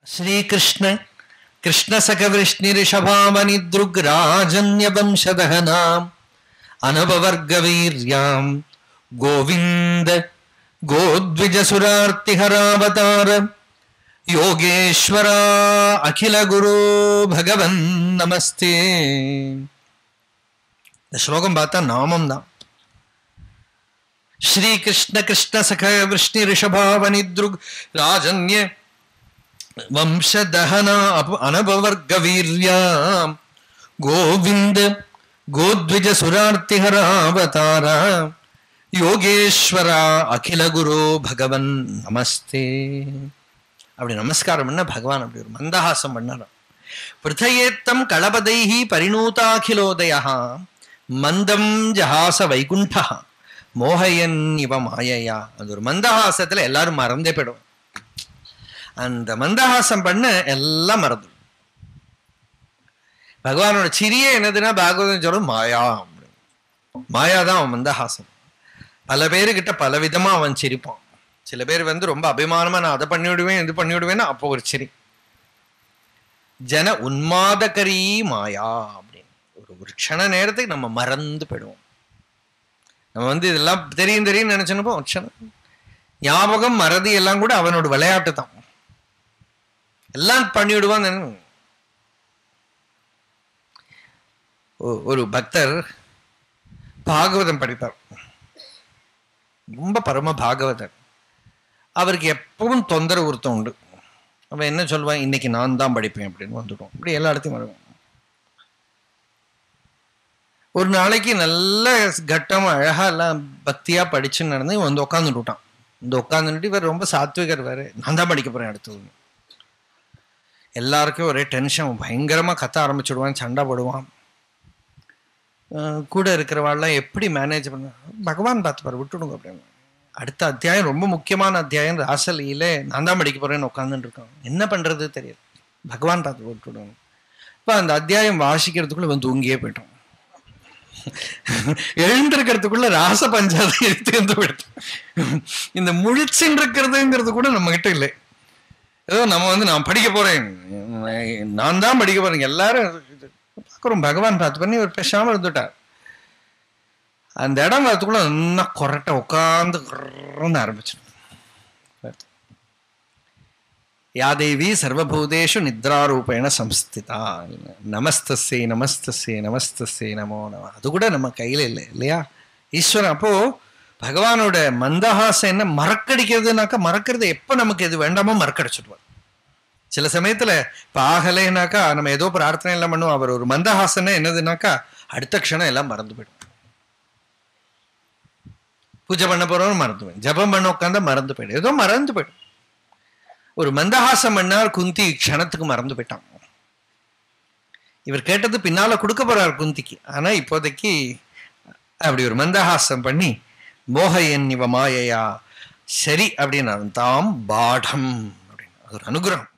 श्रीकृष्ण कृष्णसखवृष्णिऋषभावनिदृग्राजन्यवंशदहनाम् अनववर्गवीर्याम् गोविन्द गोद्विजसुरार्तिहरावतार योगेश्वरा अखिलगुरो भगवन् நமஸ்தே இந்த ஸ்லோகம் பார்த்தா நாமம் தான் ஸ்ரீ கிருஷ்ண கிருஷ்ண சக விஷ்ணு ரிஷபாவனித்ருக் ராஜன்ய வம்சதஹன அப- அனபவர்க வீர்யாம் கோவிந்த கோத்விஜ சுரார்த்திஹராவதார யோகேஸ்வரா அகில குரு பகவன் நமஸ்தே அப்படி நமஸ்காரம் பண்ண பகவான் அப்படி ஒரு மந்தஹாசம் பண்ணாராம் பிருத்தயேத்தம் களபதைஹி பரிணூதாகிலோதயா மந்தம் ஜஹாச வைகுண்டா மோகயன் இவ மாயையா அது ஒரு மந்தஹாசத்துல எல்லாரும் மறந்தே போயிடும் அந்த மந்தஹாசம் பண்ண எல்லாம் மறந்துடும் பகவானோட சிரியே என்னதுன்னா பாகவதம் சொல்லும் மாயா அப்படின்னு. மாயா தான் அவன் மந்தஹாசம் பல பேருக்கிட்ட பல விதமா அவன் சிரிப்பான் சில பேர் வந்து ரொம்ப அபிமானமா நான் அதை பண்ணி விடுவேன் இது பண்ணி விடுவேன்னா அப்போ ஒரு சிரி ஜன உன்மாதகரி மாயா அப்படின்னு ஒரு ஒரு க்ஷண நேரத்துக்கு நம்ம மறந்து போயிடுவோம் நம்ம வந்து இதெல்லாம் தெரியும் தெரியும் நினைச்சனப்போ ஒரு க்ஷணம் ஞாபகம் மறதி எல்லாம் கூட அவனோட விளையாட்டு தான் எல்லாம் பண்ணிவிடுவான் நினை- ஒ- ஒரு பக்தர் பாகவதம் படிப்பார் ரொம்ப பரம பாகவதர் அவருக்கு எப்பவும் தொந்தரவு ஒருத்தம் உண்டு அவன் என்ன சொல்லுவான் இன்னைக்கு நான் தான் படிப்பேன் அப்படின்னு வந்துடும் இப்படி எல்லா இடத்தையும் வருவான் ஒரு நாளைக்கு நல்ல கட்டம் அழகா எல்லாம் பக்தியா படிச்சுன்னு நடந்து இவன் வந்து உட்காந்துட்டு விட்டான் இந்த உட்காந்துட்டு இவர் ரொம்ப சாத்விகர் வேற நான் தான் படிக்க போறேன் அடுத்தது எல்லாருக்கும் ஒரே டென்ஷன் பயங்கரமா கத்த ஆரம்பிச்சுடுவான் சண்டை போடுவான் அஹ் கூட இருக்கிறவாள்லாம் எப்படி மேனேஜ் பண்ண பகவான் பார்த்துப்பாரு விட்டுடுங்க அப்படின்னு அடுத்த அத்தியாயம் ரொம்ப முக்கியமான அத்தியாயம் ராசலியில நான் தான் படிக்க போறேன்னு உட்காந்துட்டு இருக்கான் என்ன பண்றது தெரியல பகவான் பார்த்து விட்டுடுங்க இப்போ அந்த அத்தியாயம் வாசிக்கிறதுக்குள்ள இவன் தூங்கியே போயிட்டான் எழுந்திருக்கிறதுக்குள்ள ராச பஞ்சாயத்து எடுத்து வந்து போயிட்டான் இந்த முழிச்சுன்னு இருக்கிறதுங்கிறது கூட நம்ம கிட்ட இல்லை ஏதோ நம்ம வந்து நான் படிக்க போறேன் நான் தான் படிக்க போறேன் எல்லாரும் இது பார்க்குறோம் பகவான் பார்த்து பண்ணி ஒரு பேசாம இருந்துட்டார் அந்த இடம் வரத்துக்குள்ள இன்னும் கொரட்டை உட்காந்து ஆரம்பிச்சிடும் யாதேவி சர்வபூதேஷு நித்ராரூபேண சம்ஸ்திதா நமஸ்தஸ்ஸே நமஸ்தஸ்ஸே நமஸ்தஸ்ஸே நமோ நம அது கூட நம்ம கையில இல்லை இல்லையா ஈஸ்வரன் அப்போ பகவானோட மந்தஹாசம் என்ன மறக்கடிக்கிறதுனாக்கா மறக்கிறது எப்போ நமக்கு எது வேண்டாமோ மறக்கடிச்சிடுவார் சில சமயத்துல இப்ப ஆகலைனாக்கா நம்ம ஏதோ பிரார்த்தனை எல்லாம் பண்ணுவோம் அவர் ஒரு மந்தஹாசனை என்னதுனாக்கா அடுத்த க்ஷணம் எல்லாம் மறந்து போயிடும் பூஜை பண்ண போறவங்க மறந்து போயிடும் ஜபம் பண்ண உட்காந்தா மறந்து போயிடும் ஏதோ மறந்து போயிடும் ஒரு மந்தஹாசம் பண்ணார் குந்தி க்ஷணத்துக்கு மறந்து போயிட்டான் இவர் கேட்டது பின்னால கொடுக்க போறார் குந்திக்கு ஆனா இப்போதைக்கு அப்படி ஒரு மந்தஹாசம் பண்ணி மோகையன் இவ மாயையா சரி அப்படின்னு தாம் பாடம் அப்படின்னு அது ஒரு அனுகிரகம்